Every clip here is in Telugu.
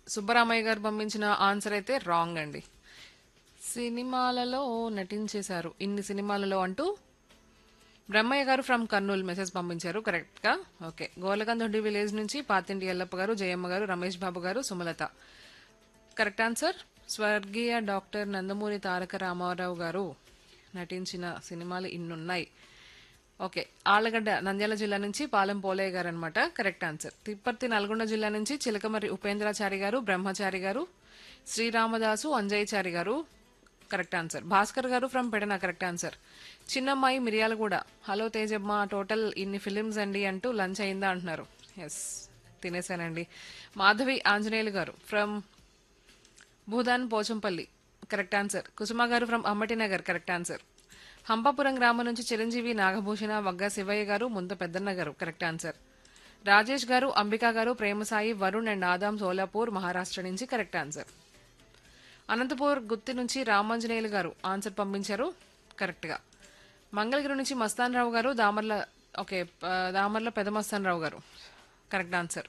సుబ్బరామయ్య గారు పంపించిన ఆన్సర్ అయితే రాంగ్ అండి సినిమాలలో నటించేశారు ఇన్ని సినిమాలలో అంటూ బ్రహ్మయ్య గారు ఫ్రమ్ కర్నూలు మెసేజ్ పంపించారు కరెక్ట్ గా ఓకే గోలకందొడ్డి విలేజ్ నుంచి పాతింటి ఎల్లప్ప గారు జయమ్మ గారు రమేష్ బాబు గారు సుమలత కరెక్ట్ ఆన్సర్ స్వర్గీయ డాక్టర్ నందమూరి తారక రామారావు గారు నటించిన సినిమాలు ఇన్నున్నాయి ఓకే ఆళ్లగడ్డ నంద్యాల జిల్లా నుంచి పాలెం పోలయ్య గారు అనమాట కరెక్ట్ ఆన్సర్ తిప్పర్తి నల్గొండ జిల్లా నుంచి చిలకమర్రి ఉపేంద్రాచారి గారు బ్రహ్మచారి గారు శ్రీరామదాసు అంజయ్యచారి గారు కరెక్ట్ ఆన్సర్ భాస్కర్ గారు from Pedana correct answer Chinnammayi Miryalaguda hello Tejamma total ఇన్ని ఫిలిమ్స్ అండి అంటూ లంచ్ అయిందా అంటున్నారు yes తినేసానండి Madhavi Anjaneyulu garu from Bhoodan Pochampally correct answer Kusuma garu from Ammati Nagar correct answer Hampapuram గ్రామం నుంచి చిరంజీవి నాగభూషణ వగ్గ శివయ్య గారు ముంత పెద్దన్న గారు correct answer Rajesh garu Ambika garu Premsai Varun and Adam Solapur Maharashtra నుంచి కరెక్ట్ ఆన్సర్ అనంతపూర్ గుత్తి నుంచి రామాంజనేయులు గారు ఆన్సర్ పంపించారు కరెక్ట్గా మంగళగిరి నుంచి మస్తాన్ రావు గారు దామర్ల ఓకే ఆ, దామర్ల పెద్ద మస్తాన్ రావు గారు కరెక్ట్ ఆన్సర్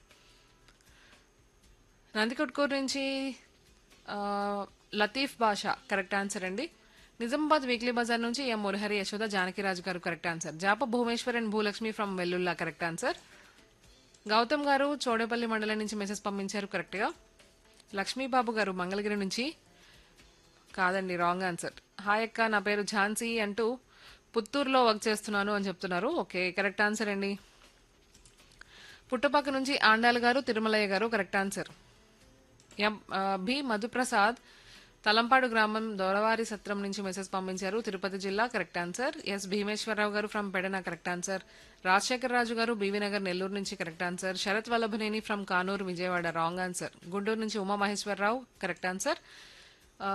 నందికొట్కూరు నుంచి ఆ, లతీఫ్ బాషా కరెక్ట్ ఆన్సర్ అండి నిజామాబాద్ వీక్లీ బజార్ నుంచి ఎం మురహరి యశోద జానకిరాజు గారు కరెక్ట్ ఆన్సర్ జాప Bhubaneswar and Bhulakshmi from Vellulla correct answer Gautam garu Chodepalli మండలం నుంచి మెసేజ్ పంపించారు కరెక్ట్గా లక్ష్మీబాబు గారు మంగళగిరి నుంచి కాదండి రాంగ్ ఆన్సర్ హాయ్ అక్క నా పేరు ఝాన్సీ అంటూ పుత్తూరులో వర్క్ చేస్తున్నాను అని చెప్తున్నారు ఓకే కరెక్ట్ ఆన్సర్ అండి పుట్టపక్క నుంచి ఆండాల్ గారు తిరుమలయ్య గారు కరెక్ట్ ఆన్సర్ ఎం ఆ, బి మధుప్రసాద్ తలంపాడు గ్రామం దొరవారి సత్రం నుంచి మెసేజ్ పంపించారు తిరుపతి జిల్లా correct answer S Bhimeswararao garu from Pedana correct answer Rajasekhar Raju garu B V Nagar Nellore నుంచి correct answer Sarath Vallabhaneni from Kanuru Vijayawada wrong answer Guntur నుంచి ఉమామహేశ్వరరావు కరెక్ట్ ఆన్సర్ ఆ,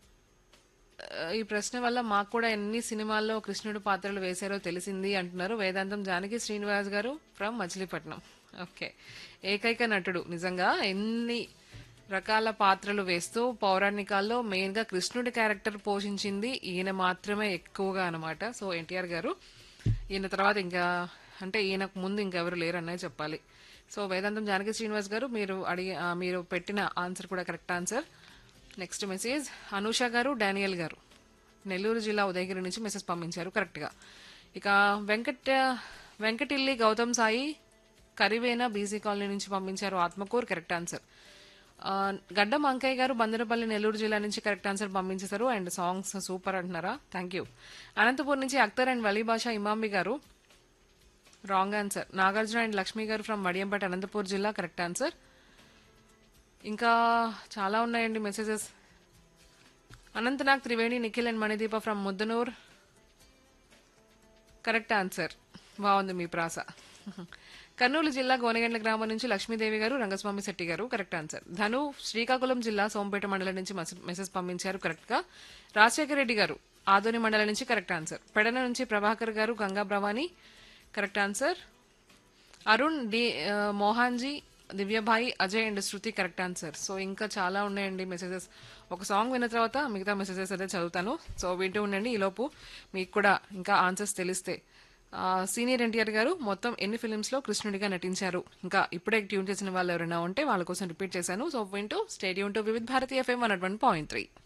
ఈ ప్రశ్న వల్ల మాకు కూడా ఎన్ని సినిమాల్లో కృష్ణుడు పాత్రలు వేశారో తెలిసింది అంటున్నారు వేదాంతం జానకి శ్రీనివాస్ గారు ఫ్రమ్ మచిలీపట్నం ఓకే ఏకైక నటుడు నిజంగా ఎన్ని రకాల పాత్రలు వేస్తూ పౌరాణికాల్లో మెయిన్ గా కృష్ణుడి క్యారెక్టర్ పోషించింది ఈయన మాత్రమే ఎక్కువగా అనమాట సో ఎన్టీఆర్ గారు ఈయన తర్వాత ఇంకా అంటే ఈయనకు ముందు ఇంకెవరు లేరనే చెప్పాలి సో వేదాంతం జానకి శ్రీనివాస్ గారు మీరు అడిగి ఆ, మీరు పెట్టిన ఆన్సర్ కూడా correct answer next message Anusha garu Daniel గారు నెల్లూరు జిల్లా ఉదయగిరి నుంచి మెసేజ్ పంపించారు కరెక్ట్గా ఇక వెంకట వెంకటిల్లి గౌతమ్ సాయి కరివేన బీసీ కాలనీ నుంచి పంపించారు ఆత్మకూరు కరెక్ట్ ఆన్సర్ ఆ, గడ్డం అంకయ్య గారు బందరపల్లి నెల్లూరు జిల్లా నుంచి కరెక్ట్ ఆన్సర్ పంపించేశారు అండ్ సాంగ్స్ సూపర్ అంటున్నారా థ్యాంక్ యూ అనంతపూర్ నుంచి Akhtar and Wali Basha Imambi garu wrong answer Nagarjuna and Lakshmi garu from Vadiyampeta Anantapur జిల్లా కరెక్ట్ ఆన్సర్ ఇంకా చాలా ఉన్నాయండి messages Anantnag Triveni Nikhil and Manideepa from Muddanur correct answer బాగుంది మీ ప్రాస కర్నూలు జిల్లా గోనగండ్ల గ్రామం నుంచి లక్ష్మీదేవి గారు రంగస్వామి శెట్టి గారు కరెక్ట్ ఆన్సర్ ధను శ్రీకాకుళం జిల్లా సోంపేట మండలం నుంచి మస- మెసేజ్ పంపించారు కరెక్ట్ గా రాజశేఖర రెడ్డి గారు ఆదోని మండలం నుంచి కరెక్ట్ ఆన్సర్ పెడన నుంచి Prabhakar garu Ganga Bhavani correct answer Arun D ఆ, Mohanji Divyabhai Ajay and Shruti correct answer so ఇంకా చాలా ఉన్నాయండి మెసేజెస్ ఒక సాంగ్ విన్న తర్వాత మిగతా మెసేజెస్ అయితే చదువుతాను సో వింటూ ఉండండి ఈలోపు మీకు కూడా ఇంకా ఆన్సర్స్ తెలిస్తే ఆ, సీనియర్ ఎన్టీఆర్ గారు మొత్తం ఎన్ని ఫిలిమ్స్ లో కృష్ణుడిగా నటించారు ఇంకా ఇప్పుడే ట్యూన్ చేసిన వాళ్ళు ఎవరైనా ఉంటే వాళ్ళ కోసం రిపీట్ చేశాను సో వింటూ stadium to Vividh Bharati FM one point three